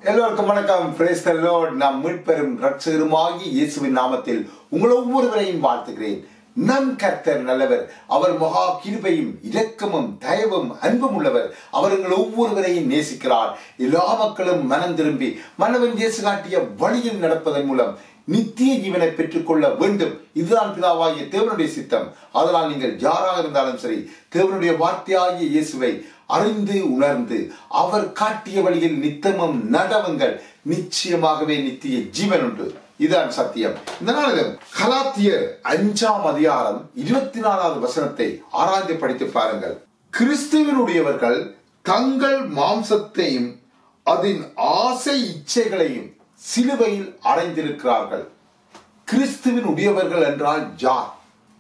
எல்லோருக்கும் வணக்கம் Praise the Lord. நாம் மீட்பெரும் ரட்சகருமாகி இயேசுவின் நாமத்தில் உங்கள் ஒவ்வொருவரையும் வாழ்த்துகிறேன் நம் கர்த்தர் நல்லவர் அவர் மகா கிருபையும் இரக்கமும் தயவும் அன்பும் உள்ளவர் அவர் எங்கள் ஒவ்வொருவரையும் நேசிக்கிறார் எல்லா மக்களும் மனம் திரும்பி மன்னவன் இயேசு காட்டிய வழியில் நடப்பதன் மூலம் நித்திய ஜீவனை பெற்றுக்கொள்ள வேண்டும் இதுதான் பிதாவாகிய தேவனுடைய சித்தம் அதனால் நீங்கள் யாராக இருந்தாலும் சரி தேவனுடைய வார்த்தையாகிய இயேசுவை அறிந்து உணர்ந்து அவர் காட்டிய வழியில் நித்தமும் நடவுங்கள் நிச்சயமாகவே நித்திய ஜீவன் உண்டு இதுதான் சத்தியம் இந்த நாளிலும் கலாத்தியர் அஞ்சாம் அதிகாரம் இருபத்தி நாலாவது வசனத்தை ஆராய்ந்து படித்து பாருங்கள் கிறிஸ்துவனுடையவர்கள் தங்கள் மாம்சத்தையும் அதன் ஆசை இச்சைகளையும் சிலுவையில் அடைந்திருக்கிறார்கள் கிறிஸ்துவின் உடையவர்கள் என்றால் யார்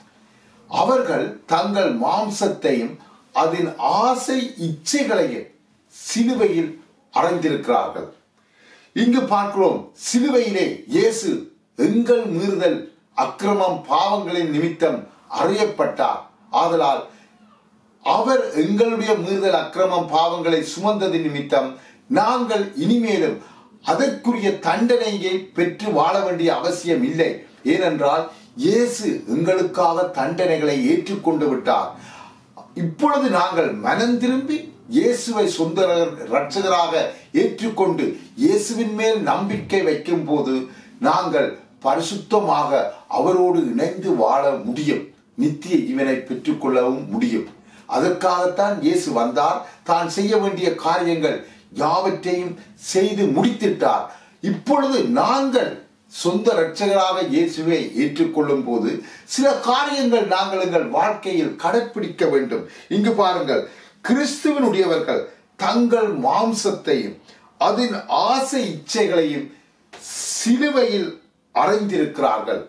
அவர்கள் தங்கள் மாம்சத்தையும் அதன் ஆசை இச்சைகளையும் சிலுவையில் அடைந்திருக்கிறார்கள் இங்கு பார்க்கிறோம் சிலுவையிலே இயேசு எங்கள் மீறுதல் அக்கிரமம் பாவங்களின் நிமித்தம் அறியப்பட்டார் ஆதலால் அவர் எங்களுடைய மீறுதல் அக்கிரமம் பாவங்களை சுமந்தது நிமித்தம் நாங்கள் இனிமேலும் அதற்குரிய தண்டனையை பெற்று வாழ வேண்டிய அவசியம் இல்லை ஏனென்றால் இயேசு எங்களுக்காக தண்டனைகளை ஏற்றுக்கொண்டு விட்டார் இப்பொழுது நாங்கள் மனம் திரும்பி இயேசுவை சொந்த ரட்சகராக ஏற்றுக்கொண்டு இயேசுவின் மேல் நம்பிக்கை வைக்கும் போது நாங்கள் பரிசுத்தமாக அவரோடு இணைந்து வாழ முடியும் நித்திய ஜீவனை பெற்றுக்கொள்ளவும் முடியும் அதற்காகத்தான் இயேசு வந்தார் தான் செய்ய வேண்டிய காரியங்கள் யாவற்றையும் செய்து முடித்திட்டார் இப்பொழுது நாங்கள் சொந்த இரட்சகராக இயேசுவை ஏற்றுக்கொள்ளும் போது சில காரியங்கள் நாங்கள் எங்கள் வாழ்க்கையில் கடைப்பிடிக்க வேண்டும் இங்கு பாருங்கள் கிறிஸ்துவனுடையவர்கள் தங்கள் மாம்சத்தையும் அதன் ஆசை இச்சைகளையும் சிலுவையில் அறைந்திருக்கிறார்கள்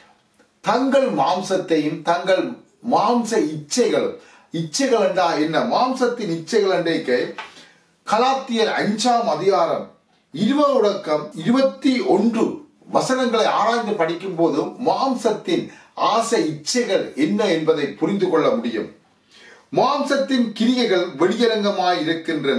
தங்கள் மாம்சத்தையும் தங்கள் மாம்ச இச்சைகளும் இச்சைகள் என்றா என்ன மாம்சத்தின் இச்சைகள் என்றைக்கு கலாத்தியர் அஞ்சாம் அதிகாரம் இருபது தொடக்கம் இருபத்தி ஒன்று வசனங்களை ஆராய்ந்து படிக்கும் போது மாம்சத்தின் ஆசை இச்சைகள் என்ன என்பதை புரிந்து கொள்ள முடியும் மாம்சத்தின் கிரியைகள் வெளியரங்கமாய் இருக்கின்றன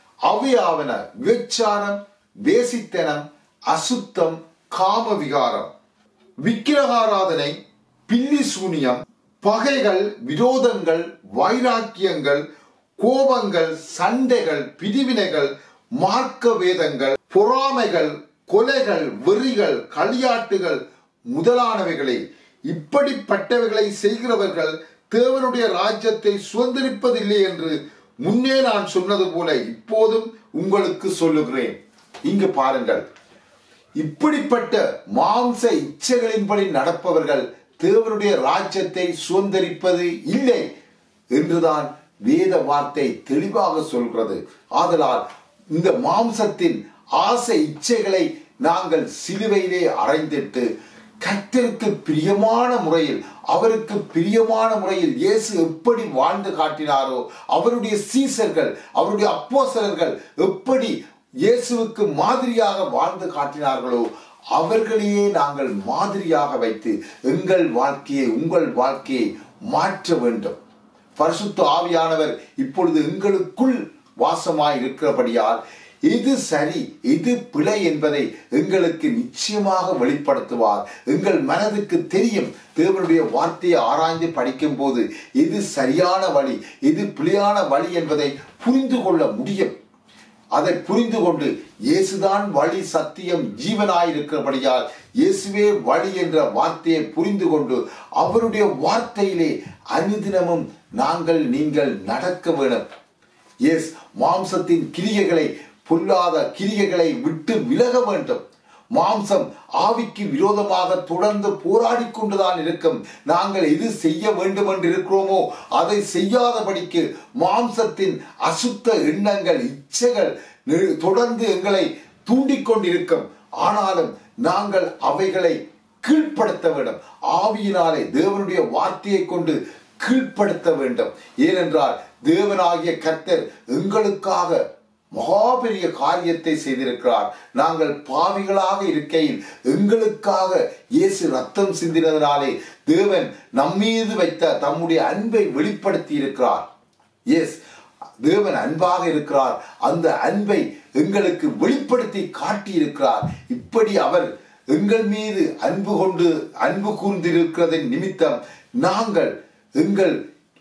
அவையாவன விபச்சாரம் வேசித்தனம் அசுத்தம் காம விகாரம் விக்கிரகாராதனை பில்லி சூனியம் பகைகள் விரோதங்கள் வைராக்கியங்கள் கோபங்கள் சண்டைகள் பிரிவினைகள் மார்க்க வேதங்கள் பொறாமைகள் கொலைகள் வெறிகள் களியாட்டுகள் முதலானவைகளை இப்படிப்பட்டவைகளை செய்கிறவர்கள் தேவனுடைய ராஜ்யத்தை சுதந்திரிப்பதில்லை என்று முன்னே நான் சொன்னது போல இப்போதும் உங்களுக்கு சொல்லுகிறேன் இங்கு பாருங்கள் இப்படிப்பட்ட மாம்ச இச்சைகளின்படி நடப்பவர்கள் தேவனுடைய ராஜ்யத்தை சுதந்திரிப்பது இல்லை என்றுதான் வேத வார்த்தை தெளிவாக சொல்கிறது ஆதலால் இந்த மாம்சத்தின் ஆசை இச்சைகளை நாங்கள் சிலுவையிலே அறைந்திட்டு கர்த்தருக்கு பிரியமான முறையில் அவருக்கு பிரியமான முறையில் இயேசு எப்படி வாழ்ந்து காட்டினாரோ அவருடைய சீசர்கள் அவருடைய அப்போசலர்கள் எப்படி இயேசுவுக்கு மாதிரியாக வாழ்ந்து காட்டினார்களோ அவர்களையே நாங்கள் மாதிரியாக வைத்து எங்கள் வாழ்க்கையை உங்கள் வாழ்க்கையை மாற்ற வேண்டும் பரிசுத்த ஆவியானவர் இப்பொழுது எங்களுக்குள் வாசமாய் இருக்கிறபடியால் எது சரி எது பிழை என்பதை எங்களுக்கு நிச்சயமாக வெளிப்படுத்துவார் எங்கள் மனதுக்கு தெரியும் தேவனுடைய வார்த்தையை ஆராய்ந்து படிக்கும் போது எது சரியான வழி எது பிழையான வழி என்பதை புரிந்து கொள்ள முடியும் அதை புரிந்து கொண்டு இயேசுதான் வழி சத்தியம் ஜீவனாயிருக்கிறபடியால் இயேசுவே வழி என்ற வார்த்தையை புரிந்து கொண்டு அவருடைய வார்த்தையிலே அனுதினமும் நாங்கள் நீங்கள் நடக்க வேணும் எஸ் மாம்சத்தின் கிரியைகளை பொல்லாத கிரியைகளை விட்டு விலக வேண்டும் மாம்சம் ஆவிக்கு விரோதமாக தொடர்ந்து போராடி கொண்டுதான் இருக்கும் நாங்கள் எது செய்ய வேண்டும் என்று இருக்கிறோமோ அதை செய்யாதபடிக்கு மாம்சத்தின் அசுத்த எண்ணங்கள் இச்சைகள் தொடர்ந்து எங்களை தூண்டிக்கொண்டிருக்கும் ஆனாலும் நாங்கள் அவைகளை கீழ்ப்படுத்த வேண்டும் ஆவியினாலே தேவனுடைய வார்த்தையை கொண்டு கீழ்ப்படுத்த வேண்டும் ஏனென்றால் தேவனாகிய கர்த்தர் எங்களுக்காக மகா பெரிய காரியத்தை செய்திருக்கிறார் நாங்கள் பாவிகளாக இருக்கையில் எங்களுக்காக இயேசு ரத்தம் சிந்தினதினாலே தேவன் நம்மீது வைத்த தம்முடைய அன்பை வெளிப்படுத்தி இருக்கிறார் எஸ் தேவன் அன்பாக இருக்கிறார் அந்த அன்பை எங்களுக்கு வெளிப்படுத்தி காட்டியிருக்கிறார் இப்படி அவர் எங்கள் மீது அன்பு கொண்டு அன்பு கூர்ந்திருக்கிறதன் நிமித்தம் நாங்கள் எங்கள்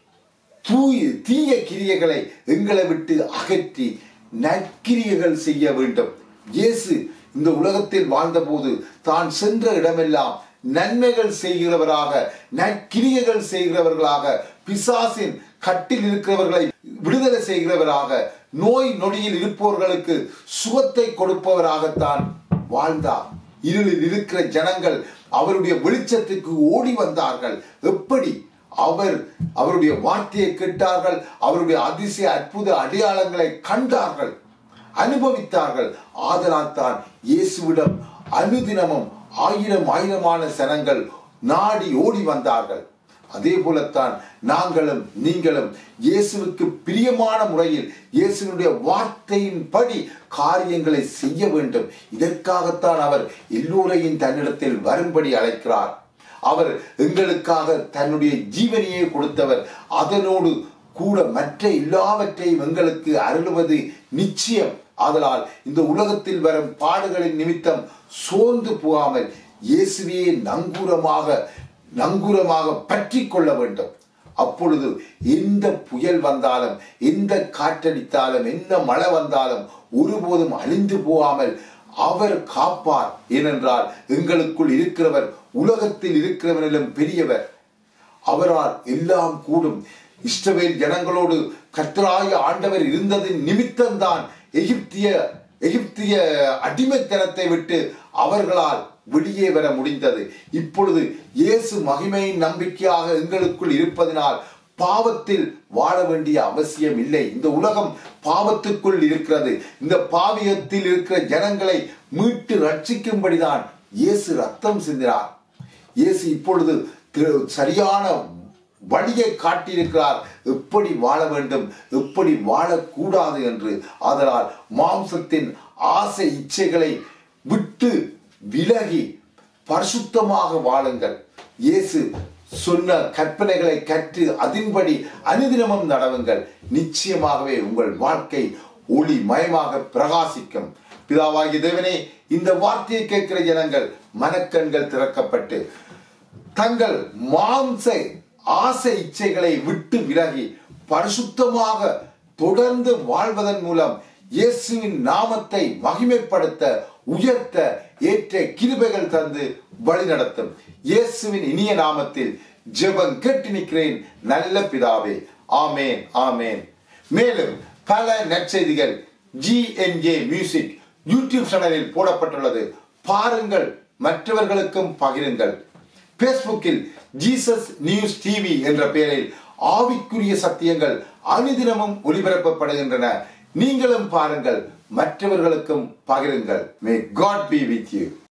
தூய தீய கிரியைகளை எங்களை விட்டு அகற்றி நற்கிரியைகள் செய்ய வேண்டும் இயேசு இந்த உலகத்தில் வாழ்ந்தபோது தான் சென்ற இடமெல்லாம் நன்மைகள் செய்கிறவராக நற்கிரியைகள் செய்கிறவர்களாக பிசாசின் கட்டில் இருக்கிறவர்களை விடுதலை செய்கிறவராக நோய் நொடியில் இருப்பவர்களுக்கு சுகத்தை கொடுப்பவராகத்தான் வாழ்ந்தார் இருளில் இருக்கிற ஜனங்கள் அவருடைய வெளிச்சத்துக்கு ஓடி வந்தார்கள் எப்படி அவர் அவருடைய வார்த்தையை கேட்டார்கள் அவருடைய அதிசய அற்புத அடையாளங்களை கண்டார்கள் அனுபவித்தார்கள் ஆதலால் தான் இயேசுவிடம் அனுதினமும் ஆயிரம் ஆயிரமான சனங்கள் நாடி ஓடி வந்தார்கள் அதே போலத்தான் நாங்களும் நீங்களும் இயேசுவுக்கு பிரியமான முறையில் இயேசுவினுடைய வார்த்தையின்படி காரியங்களை செய்ய வேண்டும் இதற்காகத்தான் அவர் எல்லோரையும் தன்னிடத்தில் வரும்படி அழைக்கிறார் அவர் எங்களுக்காக தன்னுடைய ஜீவனையே கொடுத்தவர் அதனோடு கூட மற்ற எல்லாவற்றையும் எங்களுக்கு அருளுவது நிச்சயம் ஆதலால் இந்த உலகத்தில் வரும் பாடுகளின் நிமித்தம் சோர்ந்து போகாமல் இயேசுவையே நங்கூரமாக நங்கூரமாக பற்றி கொள்ள வேண்டும் அப்பொழுது எந்த புயல் வந்தாலும் எந்த காற்றடித்தாலும் எந்த மழை வந்தாலும் ஒருபோதும் அழிந்து போகாமல் அவர் காப்பார் ஏனென்றால் எங்களுக்குள் இருக்கிறவர் உலகத்தில் இருக்கிறவனிலும் பெரியவர் அவரால் எல்லாம் கூடும் இஸ்ரவேல் ஜனங்களோடு கர்த்தராய ஆண்டவர் இருந்ததின் நிமித்தம்தான் எகிப்திய எகிப்திய அடிமைத்தனத்தை விட்டு அவர்களால் வெளியே வர முடிந்தது இப்பொழுது இயேசு மகிமையின் நம்பிக்கையாக எங்களுக்குள் இருப்பதனால் பாவத்தில் வாழ வேண்டிய அவசியம் இல்லை இந்த உலகம் பாவத்துக்குள் இருக்கிறது இந்த பாவியத்தில் இருக்கிற ஜனங்களை மீட்டு ரட்சிக்கும்படிதான் இயேசு ரத்தம் சிந்தினார் இயேசு இப்பொழுது தி- சரியான வழியை காட்டியிருக்கிறார் எப்படி வாழ வேண்டும் எப்படி வாழக்கூடாது என்று ஆதலால் மாம்சத்தின் ஆசை இச்சைகளை விட்டு விலகி பரிசுத்தமாக வாழுங்கள் இயேசு சொன்ன கற்பனைகளை கற்று அதன்படி அனுதினமும் நடவுங்கள் நிச்சயமாகவே உங்கள் வாழ்க்கை ஒளி மயமாக பிரகாசிக்கும் பிதாவாகிய தேவனே இந்த வார்த்தையை கேட்கிற ஜனங்கள் மனக்கண்கள் திறக்கப்பட்டு தங்கள் மாம்ச ஆசை இச்சைகளை விட்டு விலகி பரிசுத்தமாக தொடர்ந்து வாழ்வதன் மூலம் இயேசுவின் நாமத்தை மகிமைப்படுத்த உயர்த்த ஏற்ற கிருபைகள் தந்து வழிநடத்தும் இயேசுவின் இனிய நாமத்தில் ஜெபம் கேட்டு நிற்கிறேன் நல்ல பிதாவே ஆமேன் ஆமேன் மேலும் பல நற்செய்திகள் ஜிஎன்ஜே மியூசிக் யூடியூப் சேனலில் போடப்பட்டுள்ளது பாருங்கள் மற்றவர்களுக்கும் பகிருங்கள் பேஸ்புக்கில் ஜீசஸ் நியூஸ் டிவி என்ற பெயரில் ஆவிக்குரிய சத்தியங்கள் அனுதினமும் ஒளிபரப்பப்படுகின்றன நீங்களும் பாருங்கள் மற்றவர்களுக்கும் பகிருங்கள் may God be with you